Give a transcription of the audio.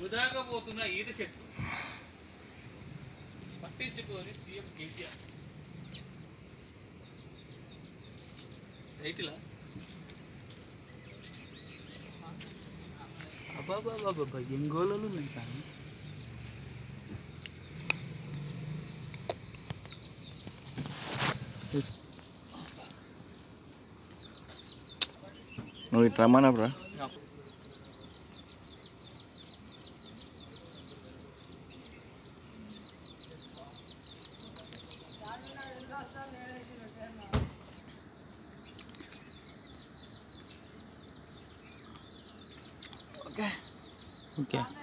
వృధాగా పోతున్న ఈత చెట్టు పట్టించుకొని సీఎం కేసీఆర్ రైతులా అబ్బాబాబాబా ఎన్ని గోళాలు ఉన్నాయి సార్ నువ్వు ఇట్లా రమ్మన్నప్పుడు ఓకే